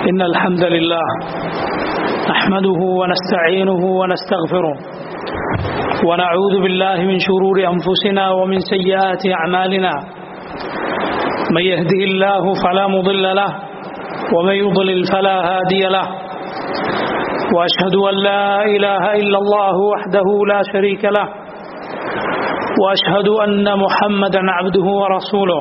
إن الحمد لله نحمده ونستعينه ونستغفره ونعوذ بالله من شرور أنفسنا ومن سيئات أعمالنا من يهده الله فلا مضل له ومن يضلل فلا هادي له وأشهد أن لا إله إلا الله وحده لا شريك له وأشهد أن محمدا عبده ورسوله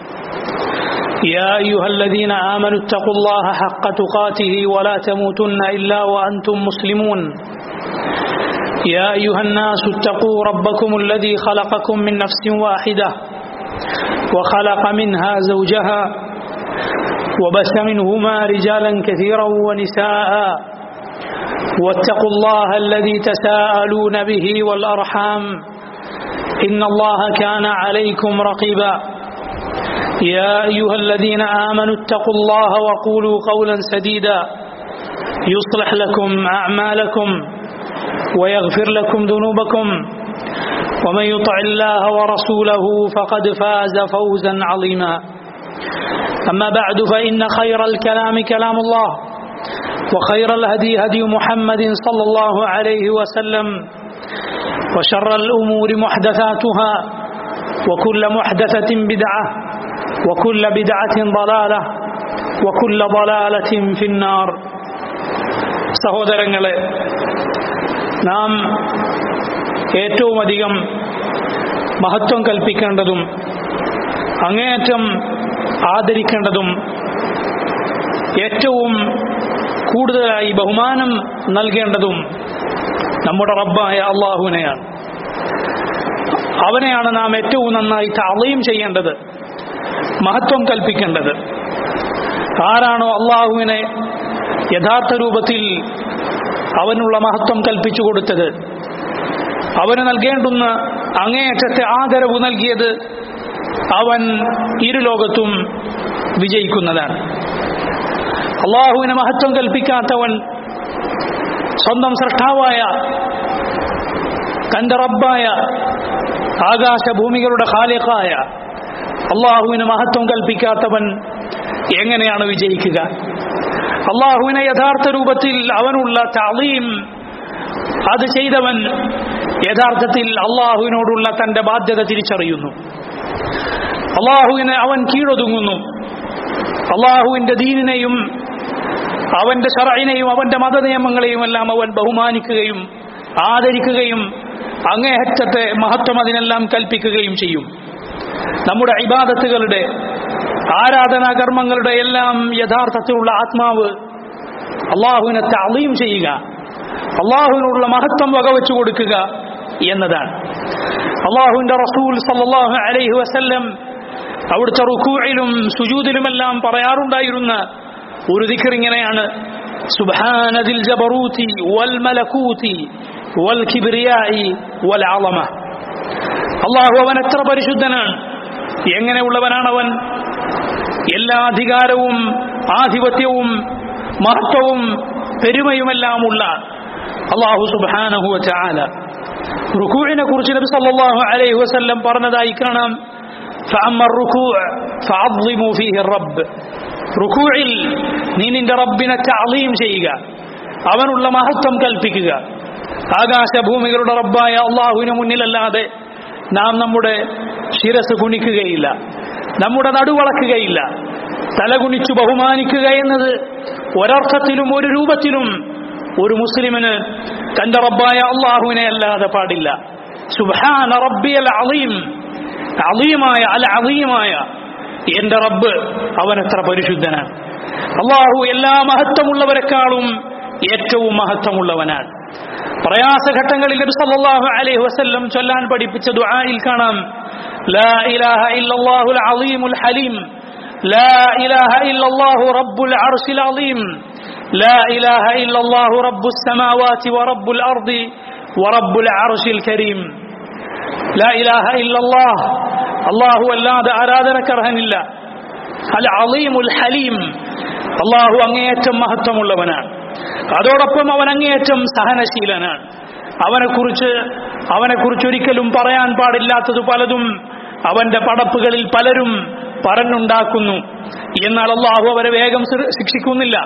يا أيها الذين آمنوا اتقوا الله حق تقاته ولا تموتن إلا وأنتم مسلمون يا أيها الناس اتقوا ربكم الذي خلقكم من نفس واحدة وخلق منها زوجها وبث منهما رجالا كثيرا ونساء واتقوا الله الذي تساءلون به والأرحام إن الله كان عليكم رقيبا يا أيها الذين آمنوا اتقوا الله وقولوا قولا سديدا يصلح لكم أعمالكم ويغفر لكم ذنوبكم ومن يطع الله ورسوله فقد فاز فوزا عظيما أما بعد فإن خير الكلام كلام الله وخير الهدي هدي محمد صلى الله عليه وسلم وشر الأمور محدثاتها وكل محدثة بدعة وكل بدعة ضلالة وكل ضلالة في النار സഹോദരങ്ങളെ നാം ഏറ്റവും അധികം മഹത്വം കൽപ്പിക്കേണ്ടതും അങ്ങേയറ്റം ആദരിക്കേണ്ടതും ഏറ്റവും കൂടുതലായി ബഹുമാനം നൽകേണ്ടതും നമ്മുടെ റബ്ബായ അള്ളാഹുവിനെയാണ് അവനെയാണ് നാം ഏറ്റവും നന്നായി താളയും ചെയ്യേണ്ടത് മഹത്വം കൽപ്പിക്കേണ്ടത് ആരാണോ അള്ളാഹുവിനെ യഥാർത്ഥ രൂപത്തിൽ അവനുള്ള മഹത്വം കൽപ്പിച്ചു കൊടുത്തത് അവന് നൽകേണ്ടുന്ന അങ്ങേയറ്റത്തെ ആദരവ് നൽകിയത് അവൻ ഇരുലോകത്തും വിജയിക്കുന്നതാണ് അള്ളാഹുവിന് മഹത്വം കൽപ്പിക്കാത്തവൻ സ്വന്തം സൃഷ്ടാവായ തന്റെ റബ്ബായ ആകാശഭൂമികളുടെ ഖാലിഖായ അള്ളാഹുവിന് മഹത്വം കൽപ്പിക്കാത്തവൻ എങ്ങനെയാണ് വിജയിക്കുക അള്ളാഹുവിനെ യഥാർത്ഥ രൂപത്തിൽ അവനുള്ള തളീം അത് ചെയ്തവൻ യഥാർത്ഥത്തിൽ അള്ളാഹുവിനോടുള്ള തന്റെ ബാധ്യത തിരിച്ചറിയുന്നു അള്ളാഹുവിനെ അവൻ കീഴൊതുങ്ങുന്നു അള്ളാഹുവിന്റെ ദീനിനെയും അവന്റെ ഷറയിനെയും അവന്റെ മതനിയമങ്ങളെയും എല്ലാം അവൻ ബഹുമാനിക്കുകയും ആദരിക്കുകയും അങ്ങേയറ്റത്തെ മഹത്വം അതിനെല്ലാം കൽപ്പിക്കുകയും ചെയ്യും നമ്മുടെ ഇബാദത്തുകളുടെ ആരാധനാകർമ്മങ്ങളുടെ എല്ലാം യഥാർത്ഥത്തിലുള്ള ആത്മാവ് അള്ളാഹുവിനെ തളയും ചെയ്യുക അള്ളാഹുവിനുള്ള മഹത്വം വകവെച്ചു കൊടുക്കുക എന്നതാണ് അള്ളാഹുവിന്റെ റസൂൽ സല്ലാഹു അലൈഹി വസല്ലം അവിടുത്തെ റുക്കൂയിലും സുജൂദിലുമെല്ലാം പറയാറുണ്ടായിരുന്ന ഒരു ദിക്കർ ഇങ്ങനെയാണ് സുബ്ഹാനദിൽ ജബറൂതി വൽ മലകൂതി വൽ കിബ്രിയായി വൽ അളമ അള്ളാഹു അവൻ എത്ര പരിശുദ്ധനാണ് എങ്ങനെയുള്ളവനാണ് അവൻ എല്ലാ അധികാരവും ആധിപത്യവും മഹത്വവും പെരുമയുമെല്ലാമുള്ള അള്ളാഹു സുബാനഹു ചാല റുക്കൂഴിനെ കുറിച്ച് നബി സല്ലല്ലാഹു അലൈഹി വസല്ലം പറഞ്ഞതായി കാണാം فأما الركوع فعظموا فيه الرب റുക്കൂഴിൽ നീ നിന്റെ റബ്ബിനെ തഅലീം ചെയ്യുക അവനുള്ള മഹത്വം കൽപ്പിക്കുക ആകാശഭൂമികളുടെ റബ്ബായ അള്ളാഹുവിന് മുന്നിലല്ലാതെ നാം നമ്മുടെ ശിരസ് കുണിക്കുകയില്ല നമ്മുടെ നടുവളക്കുകയില്ല തലകുണിച്ചു ബഹുമാനിക്കുക എന്നത് ഒരർത്ഥത്തിലും ഒരു രൂപത്തിലും ഒരു മുസ്ലിമിന് തന്റെ റബ്ബായ അള്ളാഹുവിനെ അല്ലാതെ പാടില്ല സുബാന റബ്ബിയൽ അലീം അലീമായ അൽ അലീമായ എന്റെ റബ്ബ് അവൻ എത്ര പരിശുദ്ധനാണ് അള്ളാഹു എല്ലാ മഹത്വമുള്ളവരെക്കാളും ഏറ്റവും മഹത്വമുള്ളവനാണ് പ്രയാസഘട്ടങ്ങളിൽ നബി സല്ലല്ലാഹു അലൈഹി വസല്ലം ചൊല്ലാൻ പഠിപ്പിച്ച ദുആയിൽ കാണാം ലാ ഇലാഹ ഇല്ലല്ലാഹുൽ അലീമുൽ ഹലീം ലാ ഇലാഹ ഇല്ലല്ലാഹു റബ്ബുൽ അർശിൽ അലീം لا إله إلا الله رب السماوات ورب الأرض ورب العرش الكريم لا إله إلا الله الله അല്ലാതെ ആരാധനക്കർഹനില്ല അൽ അലീമുൽ ഹലീം അള്ളാഹു അങ്ങേയറ്റം മഹത്വമുള്ളവനാണ് അതോടൊപ്പം അവൻ അങ്ങേയറ്റം സഹനശീലനാണ് അവനെക്കുറിച്ച് അവനെക്കുറിച്ച് ഒരിക്കലും പറയാൻ പാടില്ലാത്തത് പലതും അവന്റെ പടപ്പുകളിൽ പലരും പറഞ്ഞുണ്ടാക്കുന്നു എന്നാൽ അള്ളാഹു അവരെ വേഗം ശിക്ഷിക്കുന്നില്ല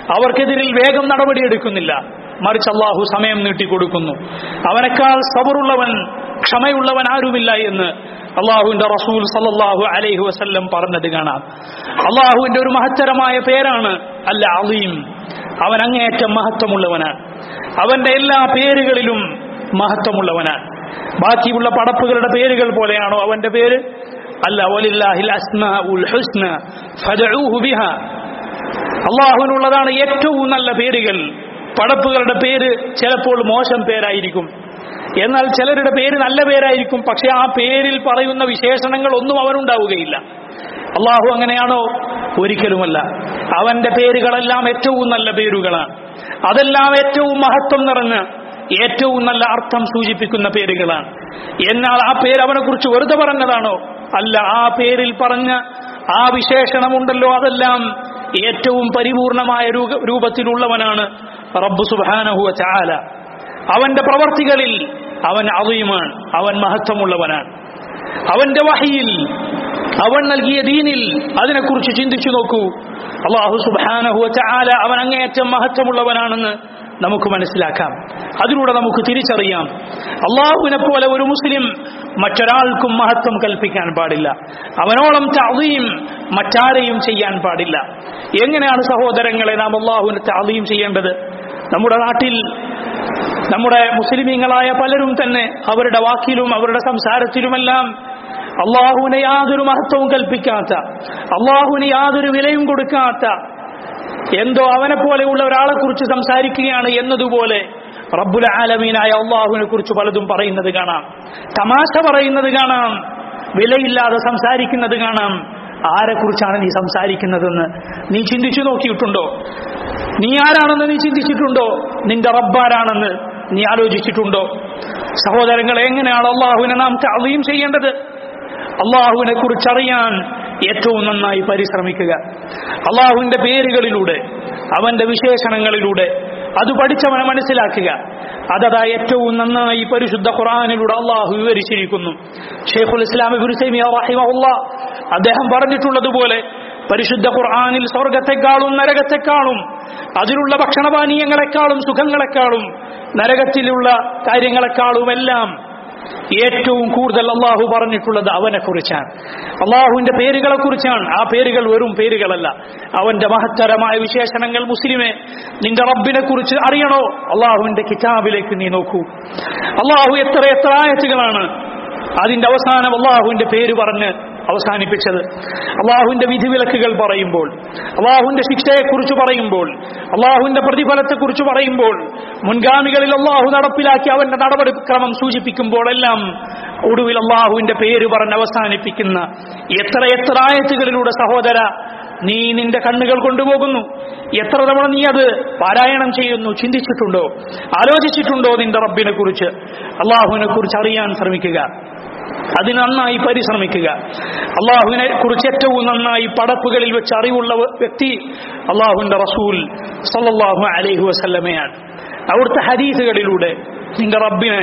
അവർക്കെതിരിൽ വേഗം നടപടിയെടുക്കുന്നില്ല മറിച്ച് അള്ളാഹു സമയം നീട്ടിക്കൊടുക്കുന്നു അവനേക്കാൾ സബറുള്ളവൻ ക്ഷമയുള്ളവൻ ആരുമില്ല എന്ന് അള്ളാഹുവിന്റെ റസൂൽ സല്ലല്ലാഹു അലൈഹി വസല്ലം പറഞ്ഞത് കാണാം അള്ളാഹുവിന്റെ ഒരു മഹത്തരമായ പേരാണ് അല്ല അലീം അവൻ അങ്ങേയറ്റം മഹത്വമുള്ളവനാണ് അവന്റെ എല്ലാ പേരുകളിലും മഹത്വമുള്ളവനാണ് ബാക്കിയുള്ള പടപ്പുകളുടെ പേരുകൾ പോലെയാണോ അവന്റെ പേര് അല്ല വലില്ലാഹിൽ അസ്മാഉൽ ഹുസ്ന ഫദഊഹു ബിഹാ അള്ളാഹുവിനുള്ളതാണ് ഏറ്റവും നല്ല പേരുകൾ പടപ്പുകളുടെ പേര് ചിലപ്പോൾ മോശം പേരായിരിക്കും എന്നാൽ ചിലരുടെ പേര് നല്ല പേരായിരിക്കും പക്ഷെ ആ പേരിൽ പറയുന്ന വിശേഷണങ്ങൾ ഒന്നും അവനുണ്ടാവുകയില്ല അള്ളാഹു അങ്ങനെയാണോ ഒരിക്കലുമല്ല അവന്റെ പേരുകളെല്ലാം ഏറ്റവും നല്ല പേരുകളാണ് അതെല്ലാം ഏറ്റവും മഹത്വം നിറഞ്ഞ ഏറ്റവും നല്ല അർത്ഥം സൂചിപ്പിക്കുന്ന പേരുകളാണ് എന്നാൽ ആ പേര് അവനെ കുറിച്ച് വെറുതെ പറഞ്ഞതാണോ അല്ല ആ പേരിൽ പറഞ്ഞ ആ വിശേഷണമുണ്ടല്ലോ അതെല്ലാം ഏറ്റവും പരിപൂർണമായ രൂപ- രൂപത്തിലുള്ളവനാണ് റബ്ബു സുബാനഹുവ ചാല അവന്റെ പ്രവർത്തികളിൽ അവൻ അവയുമാണ് അവൻ മഹത്വമുള്ളവനാണ് അവന്റെ വഹിയിൽ അവൻ നൽകിയ ദീനിൽ അതിനെക്കുറിച്ച് ചിന്തിച്ചു നോക്കൂ അള്ളാഹു സുബാനഹുവ ചാല അവൻ അങ്ങേയറ്റം മഹത്വമുള്ളവനാണെന്ന് നമുക്ക് മനസ്സിലാക്കാം അതിലൂടെ നമുക്ക് തിരിച്ചറിയാം അള്ളാഹുവിനെ പോലെ ഒരു മുസ്ലിം മറ്റൊരാൾക്കും മഹത്വം കൽപ്പിക്കാൻ പാടില്ല അവനോളം താളീം മറ്റാരെയും ചെയ്യാൻ പാടില്ല എങ്ങനെയാണ് സഹോദരങ്ങളെ നാം അള്ളാഹുവിനെ താളീം ചെയ്യേണ്ടത് നമ്മുടെ നാട്ടിൽ നമ്മുടെ മുസ്ലിമീങ്ങളായ പലരും തന്നെ അവരുടെ വാക്കിലും അവരുടെ സംസാരത്തിലുമെല്ലാം അള്ളാഹുവിനെ യാതൊരു മഹത്വവും കൽപ്പിക്കാത്ത അള്ളാഹുവിന് യാതൊരു വിലയും കൊടുക്കാത്ത എന്തോ അവനെ പോലെയുള്ള ഒരാളെ കുറിച്ച് സംസാരിക്കുകയാണ് എന്നതുപോലെ റബ്ബുൽ ആലമീനായ അള്ളാഹുവിനെ കുറിച്ച് പലതും പറയുന്നത് കാണാം തമാശ പറയുന്നത് കാണാം വിലയില്ലാതെ സംസാരിക്കുന്നത് കാണാം ആരെക്കുറിച്ചാണ് നീ സംസാരിക്കുന്നതെന്ന് നീ ചിന്തിച്ചു നോക്കിയിട്ടുണ്ടോ നീ ആരാണെന്ന് നീ ചിന്തിച്ചിട്ടുണ്ടോ നിന്റെ റബ്ബാരാണെന്ന് നീ ആലോചിച്ചിട്ടുണ്ടോ സഹോദരങ്ങൾ എങ്ങനെയാണ് അള്ളാഹുവിനെ നാം തഅലീം ചെയ്യേണ്ടത് അള്ളാഹുവിനെ കുറിച്ചറിയാൻ ഏറ്റവും നന്നായി പരിശ്രമിക്കുക അള്ളാഹുവിന്റെ പേരുകളിലൂടെ അവന്റെ വിശേഷണങ്ങളിലൂടെ അത് പഠിച്ചവനെ മനസ്സിലാക്കുക അതതാ ഏറ്റവും നന്നായി പരിശുദ്ധ ഖുറാനിലൂടെ അള്ളാഹു വിവരിച്ചിരിക്കുന്നു ഷെയ്ഖുൽ ഇസ്ലാം ഇബ്നു തൈമിയ്യ റഹിമഹുല്ലാ അദ്ദേഹം പറഞ്ഞിട്ടുള്ളതുപോലെ പരിശുദ്ധ ഖുർആനിൽ സ്വർഗത്തെക്കാളും നരകത്തെക്കാളും അതിലുള്ള ഭക്ഷണപാനീയങ്ങളെക്കാളും സുഖങ്ങളെക്കാളും നരകത്തിലുള്ള കാര്യങ്ങളെക്കാളും എല്ലാം ഏറ്റവും കൂടുതൽ അള്ളാഹു പറഞ്ഞിട്ടുള്ളത് അവനെ കുറിച്ചാണ് അള്ളാഹുവിന്റെ പേരുകളെ കുറിച്ചാണ് ആ പേരുകൾ വെറും പേരുകളല്ല അവന്റെ മഹത്തരമായ വിശേഷണങ്ങൾ മുസ്ലിമെ നിന്റെ റബ്ബിനെ കുറിച്ച് അറിയണോ അള്ളാഹുവിന്റെ കിതാബിലേക്ക് നീ നോക്കൂ അള്ളാഹു എത്ര എത്ര ആയത്തുകളാണ് അതിന്റെ അവസാനം അള്ളാഹുവിന്റെ പേര് പറഞ്ഞ് അവസാനിപ്പിച്ചത് അള്ളാഹുവിന്റെ വിധിവിലക്കുകൾ പറയുമ്പോൾ അള്ളാഹുവിന്റെ ശിക്ഷയെക്കുറിച്ച് പറയുമ്പോൾ അള്ളാഹുവിന്റെ പ്രതിഫലത്തെക്കുറിച്ച് പറയുമ്പോൾ മുൻഗാമികളിൽ അള്ളാഹു നടപ്പിലാക്കി അവന്റെ നടപടിക്രമം സൂചിപ്പിക്കുമ്പോഴെല്ലാം ഒടുവിൽ അള്ളാഹുവിന്റെ പേര് പറഞ്ഞ് അവസാനിപ്പിക്കുന്ന എത്ര എത്ര ആയത്തുകളിലൂടെ സഹോദര നീ നിന്റെ കണ്ണുകൾ കൊണ്ടുപോകുന്നു എത്ര തവണ നീ അത് പാരായണം ചെയ്യുന്നു ചിന്തിച്ചിട്ടുണ്ടോ ആലോചിച്ചിട്ടുണ്ടോ നിന്റെ റബ്ബിനെ കുറിച്ച് അള്ളാഹുവിനെ കുറിച്ച് അറിയാൻ ശ്രമിക്കുക അതിന് നന്നായി പരിശ്രമിക്കുക അള്ളാഹുവിനെ കുറിച്ച് ഏറ്റവും നന്നായി പടപ്പുകളിൽ വെച്ച് അറിവുള്ള വ്യക്തി അള്ളാഹുവിന്റെ റസൂൽ സല്ലല്ലാഹു അലൈഹി വസല്ലമയാണ് അവിടുത്തെ ഹദീസുകളിലൂടെ നിന്റെ റബ്ബിനെ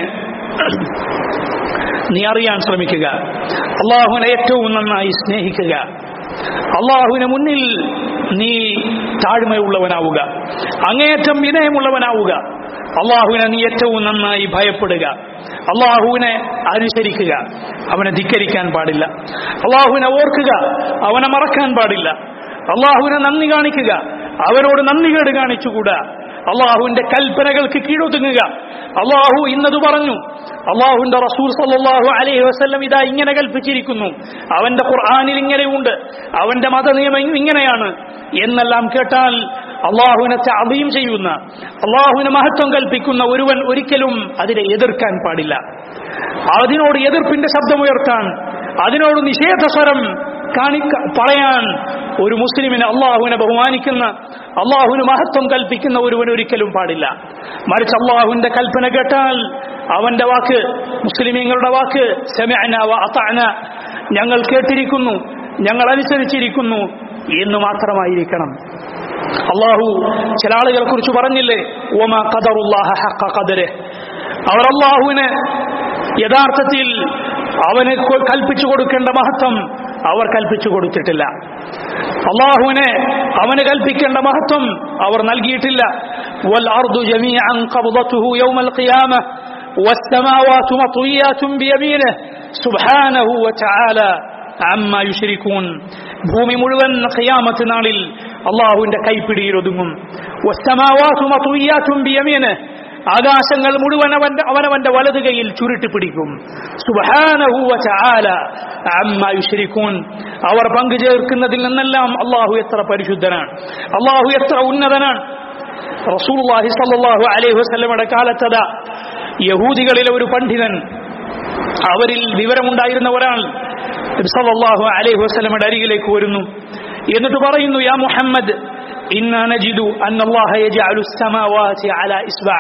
നീ അറിയാൻ ശ്രമിക്കുക അള്ളാഹുവിനെ ഏറ്റവും നന്നായി സ്നേഹിക്കുക അള്ളാഹുവിന് മുന്നിൽ നീ താഴ്മയുള്ളവനാവുക അങ്ങേയറ്റം വിനയമുള്ളവനാവുക അള്ളാഹുവിനെ നീ ഏറ്റവും നന്നായി ഭയപ്പെടുക അള്ളാഹുവിനെ അനുസരിക്കുക അവനെ ധിക്കരിക്കാൻ പാടില്ല അള്ളാഹുവിനെ ഓർക്കുക അവനെ മറക്കാൻ പാടില്ല അള്ളാഹുവിനെ നന്ദി കാണിക്കുക അവനോട് നന്ദികേട് കാണിച്ചുകൂടാ അള്ളാഹുവിന്റെ കൽപ്പനകൾക്ക് കീഴൊതുങ്ങുക അള്ളാഹു ഇന്നത് പറഞ്ഞു അള്ളാഹുവിന്റെ റസൂൽ സല്ലല്ലാഹു അലൈഹി വസല്ലം ഇതാ ഇങ്ങനെ കൽപ്പിച്ചിരിക്കുന്നു അവന്റെ ഖുർആനിൽ ഇങ്ങനെയുണ്ട് അവന്റെ മതനിയമം ഇങ്ങനെയാണ് എന്നെല്ലാം കേട്ടാൽ അള്ളാഹുവിനെ അഭിയും ചെയ്യുന്ന അള്ളാഹുവിന് മഹത്വം കൽപ്പിക്കുന്ന ഒരുവൻ ഒരിക്കലും അതിനെ എതിർക്കാൻ പാടില്ല അതിനോട് എതിർപ്പിന്റെ ശബ്ദമുയർത്താൻ അതിനോട് നിഷേധസ്വരം കാണി പറയാൻ ഒരു മുസ്ലിമിന് അള്ളാഹുവിനെ ബഹുമാനിക്കുന്ന അള്ളാഹുവിന് മഹത്വം കൽപ്പിക്കുന്ന ഒരുവൻ ഒരിക്കലും പാടില്ല മറിച്ച് അള്ളാഹുവിന്റെ കൽപ്പന കേട്ടാൽ അവന്റെ വാക്ക് മുസ്ലിമീങ്ങളുടെ വാക്ക് സെമഅന വ അതഅന ഞങ്ങൾ കേട്ടിരിക്കുന്നു ഞങ്ങൾ അനുസരിച്ചിരിക്കുന്നു എന്ന് മാത്രമായിരിക്കണം അള്ളാഹു ചില ആളുകളെ കുറിച്ച് പറഞ്ഞില്ലേ ഓമ ഖദറുല്ലാഹ ഹഖ ഖദരെ അവർ അള്ളാഹുവിന് യഥാർത്ഥത്തിൽ അവന് കൊ- കൽപ്പിച്ചു കൊടുക്കേണ്ട മഹത്വം അവർ കൽപ്പിച്ചു കൊടുത്തിട്ടില്ല അള്ളാഹുവിനെ അവന് കൽപ്പിക്കേണ്ട മഹത്വം അവർ നൽകിയിട്ടില്ല വൽ അർദു ജമീഅൻ ഖബ്ദതുഹു യൗമൽ ഖിയാമ والسماوات مطويات بيمينه سبحانه وتعالى അമ്മ യുഷരിക്കൂൻ ഭൂമി മുഴുവൻ ഖിയാമത്ത് നാളിൽ അള്ളാഹുവിന്റെ കൈപ്പിടിയിൽ ഒതുങ്ങും വസ്സമാവാതു മത്വിയാത്തും ബിയമീന് ആകാശങ്ങൾ മുഴുവൻ അവന്റെ അവനവന്റെ വലതു കൈയിൽ ചുരുട്ടി പിടിക്കും സുബ്ഹാനഹു വതആല അമ്മ യുശ്രികൂൻ അവർ പങ്കു ചേർക്കുന്നതിൽ നിന്നെല്ലാം അള്ളാഹു എത്ര പരിശുദ്ധനാണ് അള്ളാഹു എത്ര ഉന്നതനാണ് റസൂലുള്ളാഹി സ്വല്ലല്ലാഹു അലൈഹി വസല്ലമയുടെ കാലത്തത യഹൂദികളിലെ ഒരു പണ്ഡിതൻ അവരിൽ വിവരമുണ്ടായിരുന്ന ഒരാൾ നബി സല്ലല്ലാഹു അലൈഹി വസല്ലമയുടെ അരികിലേക്ക് വരുന്നു എന്നിട്ട് പറയുന്നു യാ മുഹമ്മദ് ഇന്നാ നജിദു അന്നല്ലാഹ യജഅലു സ്സമാവാതി അലാ ഇസ്ബഅ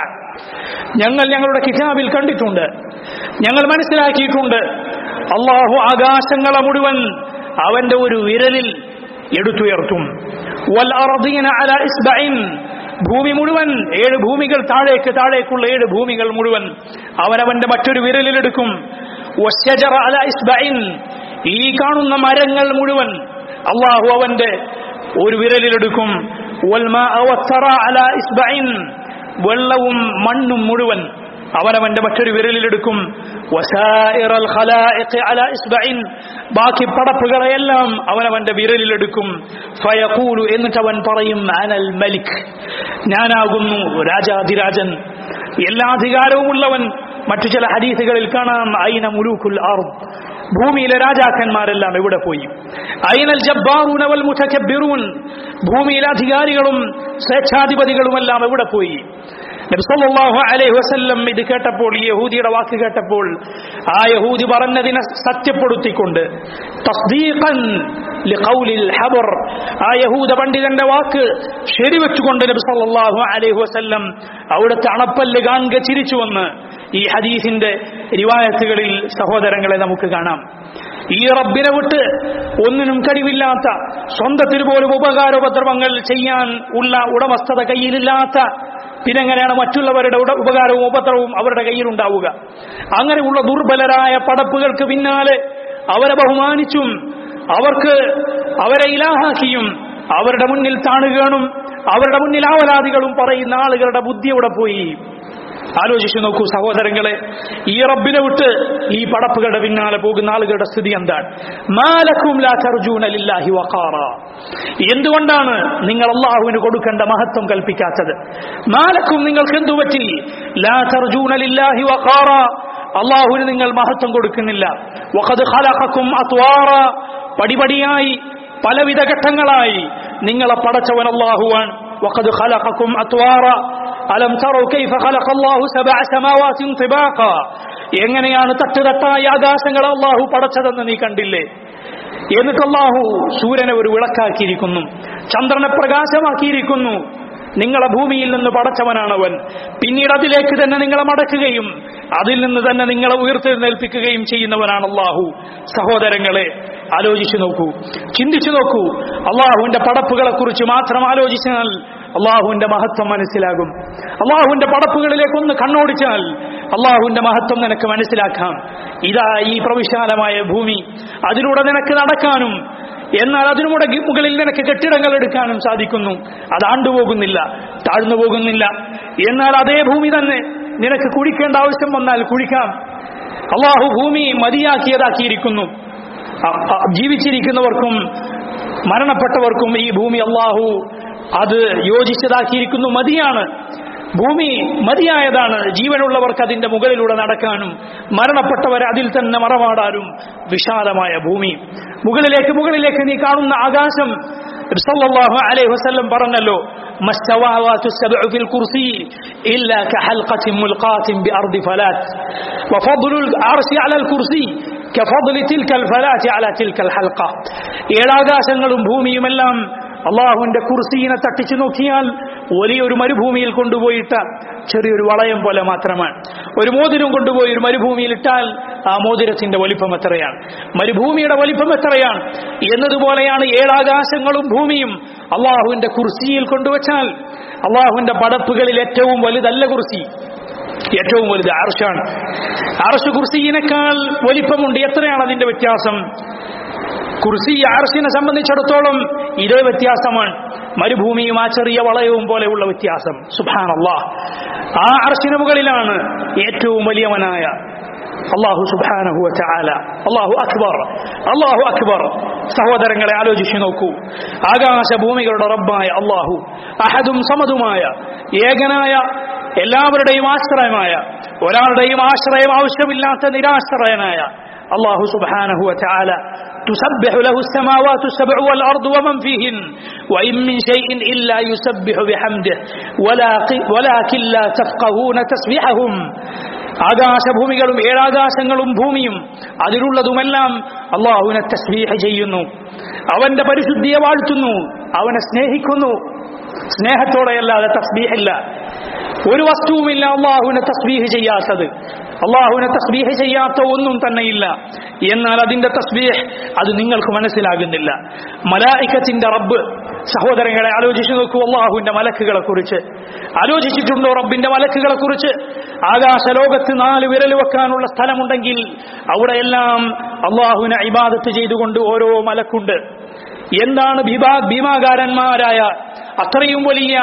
ഞങ്ങൾ ഞങ്ങളുടെ കിതാബിൽ കണ്ടിട്ടുണ്ട് ഞങ്ങൾ മനസ്സിലാക്കിയിട്ടുണ്ട് അള്ളാഹു ആകാശങ്ങളെ മുഴുവൻ അവന്റെ ഒരു വിരലിൽ എടുത്തുയർത്തും വൽ അർദീന അലാ ഇസ്ബഇൻ ഭൂമി മുഴുവൻ ഏഴ് ഭൂമികൾ താഴേക്ക് താഴേക്കുള്ള ഏഴ് ഭൂമികൾ മുഴുവൻ അവനവന്റെ മറ്റൊരു വിരലിലെടുക്കും വശജറ അലാ ഇസ്ബഇൻ ഈ കാണുന്ന മരങ്ങൾ മുഴുവൻ അള്ളാഹു അവന്റെ ഒരു വിരലിലെടുക്കും വൽമാഅ വസ്സറ അലാ ഇസ്ബഇൻ വെള്ളവും മണ്ണും മുഴുവൻ അവനവന്റെ മറ്റൊരു വിരലിലെടുക്കും വസായിറൽ ഖലായിഖ് അലാ ഇസ്ബഇൻ ബാക്കി പടപ്പുകളെയെല്ലാം അവനവന്റെ വിരലിലെടുക്കും ഫയഖൂലു എന്നിട്ട് അവൻ പറയും അനൽ മലിക് ഞാനാകുന്നു രാജാധിരാജൻ എല്ലാ അധികാരവുമുള്ളവൻ മറ്റു ചില ഹദീസുകളിൽ കാണാം ഐന മുലൂക്കുൽ അർദ് ഭൂമിയിലെ രാജാക്കന്മാരെല്ലാം എവിടെ പോയി ഐനൽ ജബ്ബാറൂന വൽ മുതകബ്ബിറൂൻ ഭൂമിയിലെ അധികാരികളും സ്വേച്ഛാധിപതികളുമെല്ലാം എവിടെ പോയി നബി സല്ലല്ലാഹു അലൈഹി വസല്ലം ഇത് കേട്ടപ്പോൾ ഈ യഹൂദിയുടെ വാക്ക് കേട്ടപ്പോൾ ആ യഹൂദി പറഞ്ഞതിനെ സത്യപ്പെടുത്തിക്കൊണ്ട് തസ്ദീഖൻ ലിഖൗലിൽ ഹബർ ആ യഹൂദ പണ്ഡിതന്റെ വാക്ക് ശരിവെച്ചുകൊണ്ട് നബി സല്ലല്ലാഹു അലൈഹി വസല്ലം അവിടുത്തെ അണപ്പല്ല് കാണുക ചിരിച്ചു വന്ന് ഈ ഹദീസിന്റെ റിവായത്തുകളിൽ സഹോദരങ്ങളെ നമുക്ക് കാണാം ഈ റബ്ബിനെ വിട്ട് ഒന്നിനും കഴിവില്ലാത്ത സ്വന്തത്തിന് പോലും ഉപകാരോപദ്രവങ്ങൾ ചെയ്യാൻ ഉള്ള ഉടമസ്ഥത കയ്യിലില്ലാത്ത പിന്നെങ്ങനെയാണ് മറ്റുള്ളവരുടെ ഉട- ഉപകാരവും ഉപദ്രവവും അവരുടെ കയ്യിലുണ്ടാവുക അങ്ങനെയുള്ള ദുർബലരായ പടപ്പുകൾക്ക് പിന്നാലെ അവരെ ബഹുമാനിച്ചും അവർക്ക് അവരെ ഇലാഹാക്കിയും അവരുടെ മുന്നിൽ താണുകയാണും അവരുടെ മുന്നിൽ ആവലാദികളും പറയുന്ന ആളുകളുടെ ബുദ്ധി അവിടെ പോയി ആലോചിച്ചു നോക്കൂ സഹോദരങ്ങളെ ഈ റബ്ബിനെ വിട്ട് ഈ പടപ്പുകളുടെ പിന്നാലെ പോകുന്ന ആളുകളുടെ സ്ഥിതി എന്താണ് മാലക്കും ലാ തർജൂന ലില്ലാഹി വഖാറ എന്തുകൊണ്ടാണ് നിങ്ങൾ അള്ളാഹുവിന് കൊടുക്കേണ്ട മഹത്വം കൽപ്പിക്കാത്തത് മാലക്കും നിങ്ങൾക്ക് എന്തു പറ്റി ലാ തർജൂന ലില്ലാഹി വഖാറ അള്ളാഹുവിന് നിങ്ങൾ മഹത്വം കൊടുക്കുന്നില്ല വഖദ് ഖലഖക്കും അത്വാറ പടിപടിയായി പലവിധ ഘട്ടങ്ങളായി നിങ്ങളെ പടച്ചവൻ അള്ളാഹുവാൻ وقد خلقكم أطوارا ألم تروا كيف خلق الله سبع سماوات طباقا എങ്ങനെയാണ് തട്ടുതട്ടായ ആകാശങ്ങൾ അള്ളാഹു പടച്ചതെന്ന് നീ കണ്ടില്ലേ എന്നിട്ട് അള്ളാഹു സൂര്യനെ ഒരു വിളക്കാക്കിയിരിക്കുന്നു ചന്ദ്രനെ പ്രകാശമാക്കിയിരിക്കുന്നു നിങ്ങളെ ഭൂമിയിൽ നിന്ന് പടച്ചവനാണവൻ പിന്നീട് അതിലേക്ക് തന്നെ നിങ്ങളെ മടക്കുകയും അതിൽ നിന്ന് തന്നെ നിങ്ങളെ ഉയർത്തെഴുന്നേൽപ്പിക്കുകയും ചെയ്യുന്നവനാണ് അള്ളാഹു സഹോദരങ്ങളെ ആലോചിച്ചു നോക്കൂ ചിന്തിച്ചു നോക്കൂ അള്ളാഹുവിന്റെ പടപ്പുകളെ കുറിച്ച് മാത്രം ആലോചിച്ചാൽ അള്ളാഹുവിന്റെ മഹത്വം മനസ്സിലാകും അള്ളാഹുവിന്റെ പടപ്പുകളിലേക്ക് ഒന്ന് കണ്ണോടിച്ചാൽ അള്ളാഹുവിന്റെ മഹത്വം നിനക്ക് മനസ്സിലാക്കാം ഇതാ ഈ പ്രവിശാലമായ ഭൂമി അതിലൂടെ നിനക്ക് നടക്കാനും എന്നാൽ അതിനു മുട- മുകളിൽ നിനക്ക് കെട്ടിടങ്ങൾ എടുക്കാനും സാധിക്കുന്നു അത് ആണ്ടുപോകുന്നില്ല താഴ്ന്നു പോകുന്നില്ല എന്നാൽ അതേ ഭൂമി തന്നെ നിനക്ക് കുഴിക്കേണ്ട ആവശ്യം വന്നാൽ കുഴിക്കാം അള്ളാഹു ഭൂമി മതിയാക്കിയതാക്കിയിരിക്കുന്നു അ- അ- ജീവിച്ചിരിക്കുന്നവർക്കും മരണപ്പെട്ടവർക്കും ഈ ഭൂമി അള്ളാഹു അത് യോജിച്ചതാക്കിയിരിക്കുന്നു മതിയാണ് ഭൂമി മതിയായതാണ് ജീവനുള്ളവർക്ക് അതിന്റെ മുകളിലൂടെ നടക്കാനും മരണപ്പെട്ടവരെ അതിൽ തന്നെ മറമാടാനും വിശാലമായ ഭൂമി മുകളിലേക്ക് മുകളിലേക്ക് നീ കാണുന്ന ആകാശം സല്ലല്ലാഹു അലൈഹി വസല്ലം പറഞ്ഞല്ലോ മസ്തവാവാതു സബ്ഉ ഫിൽ കുർസി ഇല്ലാ കഹൽഖത്തിൻ മുൽഖാത്തിൻ ബിഅർദി ഫലാത്ത് വഫദ്ലുൽ അർശി അലൽ കുർസി കഫദ്ലി തിൽക്കൽ ഫലാത്തി അല തിൽക്കൽ ഹൽഖ ഏഴാകാശങ്ങളും ഭൂമിയുമെല്ലാം അള്ളാഹുവിന്റെ കുർസീനെ തട്ടിച്ചു നോക്കിയാൽ വലിയൊരു മരുഭൂമിയിൽ കൊണ്ടുപോയിട്ട ചെറിയൊരു വളയം പോലെ മാത്രമാണ് ഒരു മോതിരം കൊണ്ടുപോയി ഒരു മരുഭൂമിയിൽ ഇട്ടാൽ ആ മോതിരത്തിന്റെ വലിപ്പം എത്രയാണ് മരുഭൂമിയുടെ വലിപ്പം എത്രയാണ് എന്നതുപോലെയാണ് ഏഴാകാശങ്ങളും ഭൂമിയും അള്ളാഹുവിന്റെ കുർസിയിൽ കൊണ്ടുവച്ചാൽ അള്ളാഹുവിന്റെ പടപ്പുകളിൽ ഏറ്റവും വലുതല്ല കുർസി ഏറ്റവും വലുത് അർഷാണ് അർഷ് കുർസിയിനേക്കാൾ വലിപ്പമുണ്ട് എത്രയാണ് അതിന്റെ വ്യത്യാസം കുർസി അർഷിനെ സംബന്ധിച്ചിടത്തോളം ഇതേ വ്യത്യാസമാണ് മരുഭൂമിയും ആ ചെറിയ വളയവും പോലെയുള്ള വ്യത്യാസം സുബാനല്ലാ ആ അർഷിന് മുകളിലാണ് ഏറ്റവും വലിയവനായ അള്ളാഹു സുബാനഹു ചാല അള്ളാഹു അക്ബർ അള്ളാഹു അക്ബർ സഹോദരങ്ങളെ ആലോചിച്ചു നോക്കൂ ആകാശഭൂമികളുടെ റബ്ബായ അള്ളാഹു അഹദും സമതുമായ ഏകനായ എല്ലാവരുടെയും ആശ്രയമായ ഒരാളുടെയും ആശ്രയം ആവശ്യമില്ലാത്ത നിരാശ്രയനായ അള്ളാഹു സുബാനഹു ചാല تسبح له السماوات السبع والأرض ومن فيهن وإن من شيء إلا يسبح بحمده ولكن لا تفقهون تسبيحهم ആകാശഭൂമികളും ഏഴാകാശങ്ങളും ഭൂമിയും അതിലുള്ളതുമെല്ലാം അള്ളാഹുവിനെ തസ്ബീഹ് ചെയ്യുന്നു അവന്റെ പരിശുദ്ധിയെ വാഴ്ത്തുന്നു അവനെ സ്നേഹിക്കുന്നു സ്നേഹത്തോടെയല്ലാതെ തസ്ബീഹില്ല ഒരു വസ്തുവുമില്ല അള്ളാഹുവിനെ തസ്ബീഹ് ചെയ്യാത്തത് അള്ളാഹുവിനെ തസ്ബീഹ് ചെയ്യാത്ത ഒന്നും തന്നെയില്ല എന്നാൽ അതിന്റെ തസ്ബീഹ് അത് നിങ്ങൾക്ക് മനസ്സിലാകുന്നില്ല മലായിക്കത്തിന്റെ റബ്ബ് സഹോദരങ്ങളെ ആലോചിച്ചു നോക്കൂ അള്ളാഹുവിന്റെ മലക്കുകളെ കുറിച്ച് ആലോചിച്ചിട്ടുണ്ടോ റബ്ബിന്റെ മലക്കുകളെ കുറിച്ച് ആകാശ ലോകത്ത് നാല് വിരൽ വെക്കാനുള്ള സ്ഥലമുണ്ടെങ്കിൽ അവിടെയെല്ലാം അള്ളാഹുവിനെ ഇബാദത്ത് ചെയ്തുകൊണ്ട് ഓരോ മലക്കുണ്ട് എന്താണ് ഭീമാ ഭീമാകാരന്മാരായ അത്രയും വലിയ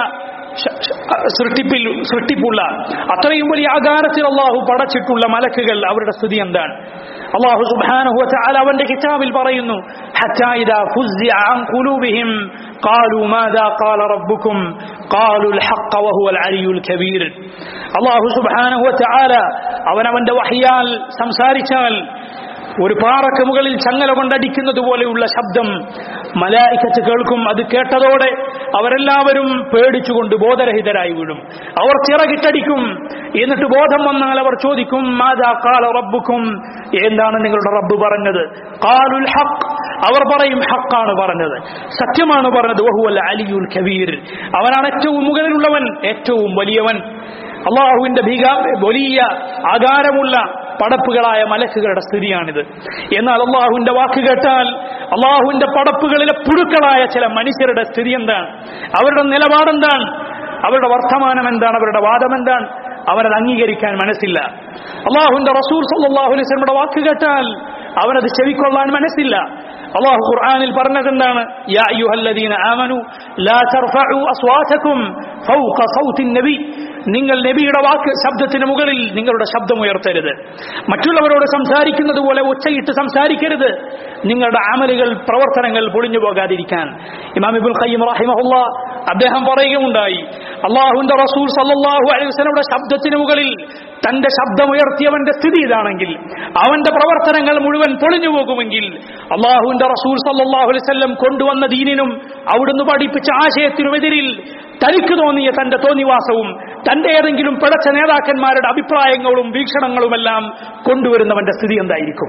സൃഷ്ടിപ്പിൽ സൃഷ്ടിപ്പുള്ള അത്രയും വലിയ ആകാരത്തിൽ അള്ളാഹു പടച്ചിട്ടുള്ള മലക്കുകൾ അവരുടെ സ്ഥിതി എന്താണ് അള്ളാഹു സുബ്ഹാനഹു വതആല അവന്റെ കിതാബിൽ പറയുന്നു ഹത്താ ഇദാ ഫുസ്സിഅ അൻ ഖുലൂബിഹിം قالوا ماذا قال ربكم قالوا الحق وهو العلي الكبير അള്ളാഹു സുബ്ഹാനഹു വതആല അവൻ അവന്റെ വഹ്യാൽ സംസാരിച്ചാൽ ഒരു പാറക്ക് മുകളിൽ ചങ്ങല കൊണ്ടടിക്കുന്നത് പോലെയുള്ള ശബ്ദം മലായിക്കത്ത് കേൾക്കും അത് കേട്ടതോടെ അവരെല്ലാവരും പേടിച്ചുകൊണ്ട് ബോധരഹിതരായി വീഴും അവർ ചിറകിട്ടടിക്കും എന്നിട്ട് ബോധം വന്നാൽ അവർ ചോദിക്കും മാതാ കാല റബ്ബുക്കും എന്താണ് നിങ്ങളുടെ റബ്ബ് പറഞ്ഞത് കാലുൽ ഹക്ക് അവർ പറയും ഹക്കാണ് പറഞ്ഞത് സത്യമാണ് പറഞ്ഞത് വഹുവൽ അലിയുൽ കബീർ അവനാണ് ഏറ്റവും മുകളിലുള്ളവൻ ഏറ്റവും വലിയവൻ അള്ളാഹുവിന്റെ ഭീക വലിയ ആകാരമുള്ള പടപ്പുകളായ മലക്കുകളുടെ സ്ഥിതിയാണിത് എന്നാൽ അള്ളാഹുവിന്റെ വാക്ക് കേട്ടാൽ അള്ളാഹുവിന്റെ പടപ്പുകളിലെ പുഴുക്കളായ ചില മനുഷ്യരുടെ സ്ഥിതി എന്താണ് അവരുടെ നിലപാടെന്താണ് അവരുടെ വർത്തമാനം എന്താണ് അവരുടെ വാദം എന്താണ് അവനത് അംഗീകരിക്കാൻ മനസ്സില്ല അള്ളാഹുവിന്റെ റസൂൽ സല്ലാഹു അലൈസ്മയുടെ വാക്ക് കേട്ടാൽ അവനത് ചെവിക്കൊള്ളാൻ മനസ്സില്ല അള്ളാഹു ഖുർആനിൽ പറഞ്ഞത് എന്താണ് യാ അയ്യുഹല്ലദീന ആമനു ലാ തർഫഉ അസ്വാതകും ഫൗക സൗത്തിൻ നബി നിങ്ങൾ നബിയുടെ വാക്ക് ശബ്ദത്തിന് മുകളിൽ നിങ്ങളുടെ ശബ്ദം ഉയർത്തരുത് മറ്റുള്ളവരോട് സംസാരിക്കുന്നത് പോലെ ഒച്ചയിട്ട് സംസാരിക്കരുത് നിങ്ങളുടെ അമലുകൾ പ്രവർത്തനങ്ങൾ പൊളിഞ്ഞു പോകാതിരിക്കാൻ ഇമാം ഇബുൽ ഖയ്യിം റഹിമഹുല്ല അദ്ദേഹം പറയുകയുണ്ടായി അള്ളാഹുവിന്റെ റസൂൽ സല്ലല്ലാഹു അലൈഹി വസല്ലമയുടെ ശബ്ദത്തിന് മുകളിൽ തന്റെ ശബ്ദമുയർത്തിയവന്റെ സ്ഥിതി ഇതാണെങ്കിൽ അവന്റെ പ്രവർത്തനങ്ങൾ മുഴുവൻ പൊളിഞ്ഞു പോകുമെങ്കിൽ അള്ളാഹുവിന്റെ റസൂൽ സല്ലല്ലാഹു അലൈഹി വസല്ലം കൊണ്ടുവന്ന ദീനിനും അവിടുന്ന് പഠിപ്പിച്ച ആശയത്തിനുമെതിരിൽ തനിക്ക് തോന്നിയ തന്റെ തോന്നിവാസവും തന്റെ ഏതെങ്കിലും പിഴച്ച നേതാക്കന്മാരുടെ അഭിപ്രായങ്ങളും വീക്ഷണങ്ങളുമെല്ലാം കൊണ്ടുവരുന്നവന്റെ സ്ഥിതി എന്തായിരിക്കും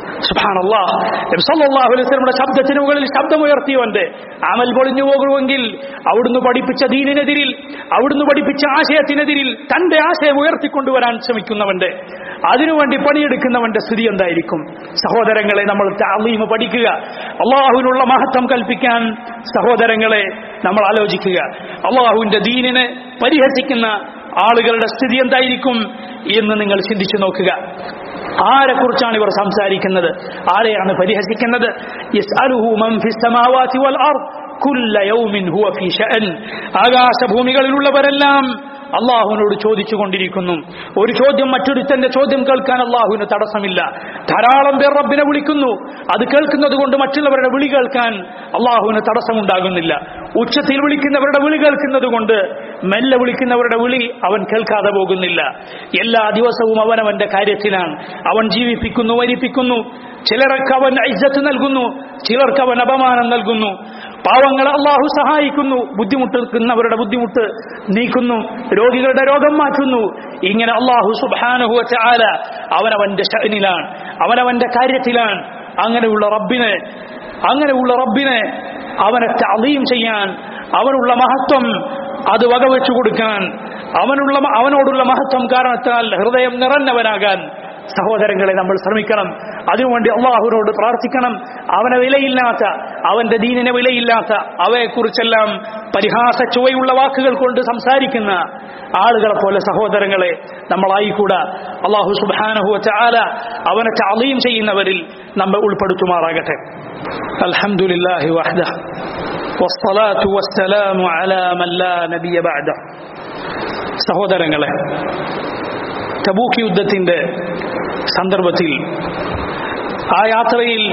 സുബാനല്ലാഹുലിസ്ലമുടെ ശബ്ദത്തിന് മുകളിൽ ശബ്ദമുയർത്തിയവന്റെ അമൽ പൊളിഞ്ഞു പോകുമെങ്കിൽ അവിടുന്ന് പഠിപ്പിച്ച ദീനിനെതിരിൽ അവിടുന്ന് പഠിപ്പിച്ച ആശയത്തിനെതിരിൽ തന്റെ ആശയം ഉയർത്തിക്കൊണ്ടുവരാൻ ശ്രമിക്കുന്നവന്റെ അതിനുവേണ്ടി പണിയെടുക്കുന്നവന്റെ സ്ഥിതി എന്തായിരിക്കും സഹോദരങ്ങളെ നമ്മൾ താലീമ് പഠിക്കുക അള്ളാഹുവിനുള്ള മഹത്വം കൽപ്പിക്കാൻ സഹോദരങ്ങളെ നമ്മൾ ആലോചിക്കുക അള്ളാഹുവിന്റെ ദീനിനെ പരിഹസിക്കുന്ന ആളുകളുടെ സ്ഥിതി എന്തായിരിക്കും എന്ന് നിങ്ങൾ ചിന്തിച്ചു നോക്കുക ആരെക്കുറിച്ചാണ് ഇവർ സംസാരിക്കുന്നത് ആരെയാണ് പരിഹസിക്കുന്നത് യസ്അലുഹു മൻ ഫിസ് സമാവാതി വൽ അർദ് കുല്ല യൗമിൻ ഹുവ ഫീ ശഅൻ ആകാശഭൂമികളിലുള്ളവരെല്ലാം അള്ളാഹുവിനോട് ചോദിച്ചു കൊണ്ടിരിക്കുന്നു ഒരു ചോദ്യം മറ്റൊരുത്തന്റെ ചോദ്യം കേൾക്കാൻ അള്ളാഹുവിന് തടസ്സമില്ല ധാരാളം പേർ റബ്ബിനെ വിളിക്കുന്നു അത് കേൾക്കുന്നത് കൊണ്ട് മറ്റുള്ളവരുടെ വിളി കേൾക്കാൻ അള്ളാഹുവിന് തടസ്സമുണ്ടാകുന്നില്ല ഉച്ചത്തിൽ വിളിക്കുന്നവരുടെ വിളി കേൾക്കുന്നത് കൊണ്ട് മെല്ലെ വിളിക്കുന്നവരുടെ വിളി അവൻ കേൾക്കാതെ പോകുന്നില്ല എല്ലാ ദിവസവും അവൻ അവന്റെ കാര്യത്തിലാണ് അവൻ ജീവിപ്പിക്കുന്നു മരിപ്പിക്കുന്നു ചിലർക്ക് അവൻ ഇജ്ജത്ത് നൽകുന്നു ചിലർക്ക് അവൻ അപമാനം നൽകുന്നു പാവങ്ങളെ അള്ളാഹു സഹായിക്കുന്നു ബുദ്ധിമുട്ടുന്നവരുടെ ബുദ്ധിമുട്ട് നീക്കുന്നു രോഗികളുടെ രോഗം മാറ്റുന്നു ഇങ്ങനെ അള്ളാഹു സുബാനഹു ചാല അവനവന്റെ ഷനിലാണ് അവനവന്റെ കാര്യത്തിലാണ് അങ്ങനെയുള്ള റബ്ബിനെ അങ്ങനെയുള്ള റബ്ബിനെ അവനെ തളീം ചെയ്യാൻ അവനുള്ള മഹത്വം അത് വകവെച്ചു കൊടുക്കാൻ അവനുള്ള അവനോടുള്ള മഹത്വം കാരണത്താൽ ഹൃദയം നിറഞ്ഞവനാകാൻ സഹോദരങ്ങളെ നമ്മൾ ശ്രമിക്കണം അതിനുവേണ്ടി അള്ളാഹുവിനോട് പ്രാർത്ഥിക്കണം അവനെ വിലയില്ലാത്ത അവന്റെ ദീനിനെ വിലയില്ലാത്ത അവയെക്കുറിച്ചെല്ലാം പരിഹാസ ചുവയുള്ള വാക്കുകൾ കൊണ്ട് സംസാരിക്കുന്ന ആളുകളെ പോലെ സഹോദരങ്ങളെ നമ്മളായിക്കൂടാ അള്ളാഹു സുബാനഹു ചാല അവനെ ചാലയും ചെയ്യുന്നവരിൽ നമ്മൾ ഉൾപ്പെടുത്തുമാറാകട്ടെ الحمد لله وحده والصلاة والسلام على من لا نبي بعده സഹോദരങ്ങളെ തബൂക്ക് യുദ്ധത്തിന്റെ സന്ദർഭത്തിൽ ആ യാത്രയിൽ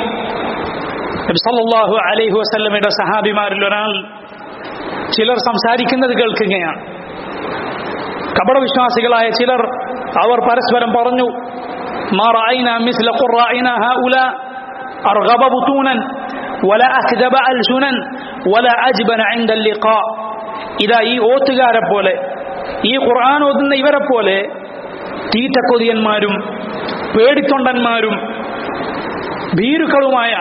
സല്ലല്ലാഹു അലൈഹി വസല്ലമയുടെ സഹാബിമാരിൽ ഒരാൾ ചിലർ സംസാരിക്കുന്നത് കേൾക്കുകയാണ് കപടവിശ്വാസികളായ ചിലർ അവർ പരസ്പരം പറഞ്ഞു മാറായിന മിസ്ല ഖുറായിന ഹൗല അർഗബ ബുതൂനൻ വല അക്ദബ അൽസുനൻ വല അജ്ബന ഇൻദ ലിഖാ ഇതാ ഈ ഓത്തുകാരെ പോലെ ഈ ഖുർആൻ ഓതുന്ന ഇവരെ പോലെ തീറ്റക്കൊതിയന്മാരും പേടിത്തൊണ്ടന്മാരും ഭീരുക്കളുമായ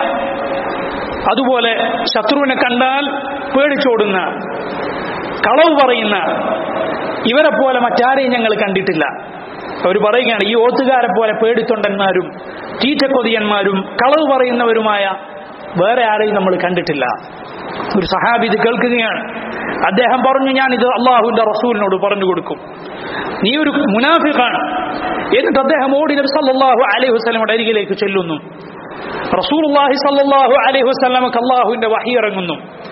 അതുപോലെ ശത്രുവിനെ കണ്ടാൽ പേടിച്ചോടുന്ന കളവ് പറയുന്ന ഇവരെ പോലെ മറ്റാരെയും ഞങ്ങൾ കണ്ടിട്ടില്ല അവർ പറയുകയാണ് ഈ ഓത്തുകാരെ പോലെ പേടിത്തൊണ്ടന്മാരും തീറ്റക്കൊതിയന്മാരും കളവ് പറയുന്നവരുമായ വേറെ ആരെയും നമ്മൾ കണ്ടിട്ടില്ല ഒരു സഹാബി ഇത് കേൾക്കുകയാണ് അദ്ദേഹം പറഞ്ഞു ഞാൻ ഇത് അള്ളാഹുവിന്റെ റസൂലിനോട് പറഞ്ഞു കൊടുക്കും നീ ഒരു മുനാഫിഖാണ് എന്നിട്ട് അദ്ദേഹം ഓടി നബി സല്ലല്ലാഹു അലൈഹി വസല്ലമയുടെ അരികിലേക്ക് ചെല്ലുന്നു റസൂലുള്ളാഹി സല്ലല്ലാഹു അലൈഹി വസല്ലമക്ക് അള്ളാഹുവിന്റെ വഹി ഇറങ്ങുന്നു